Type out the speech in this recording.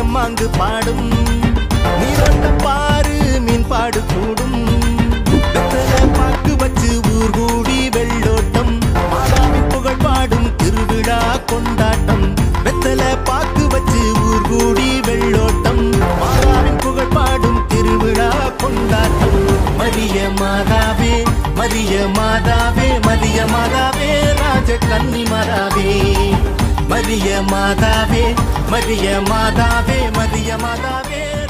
தெம்மாங்கு பாடும் நீரோட்டம் பாரு மீன்பாடு கூடும் வெத்தலை பாக்கு வச்சு ஊர் கூடி வெள்ளோட்டம் மாதாவின் புகழ் பாடும் திருவிழா கொண்டாட்டம் வெத்தலை பாக்கு வச்சு ஊர் கூடி வெள்ளோட்டம் மாதாவின் புகழ் பாடும் திருவிழா கொண்டாட்டம் மரிய மாதாவே மரிய மாதாவே மரிய மாதாவே ராஜ கன்னி மாதாவே மரிய மாதாவே மரிய மாதாவே மரிய மாதாவே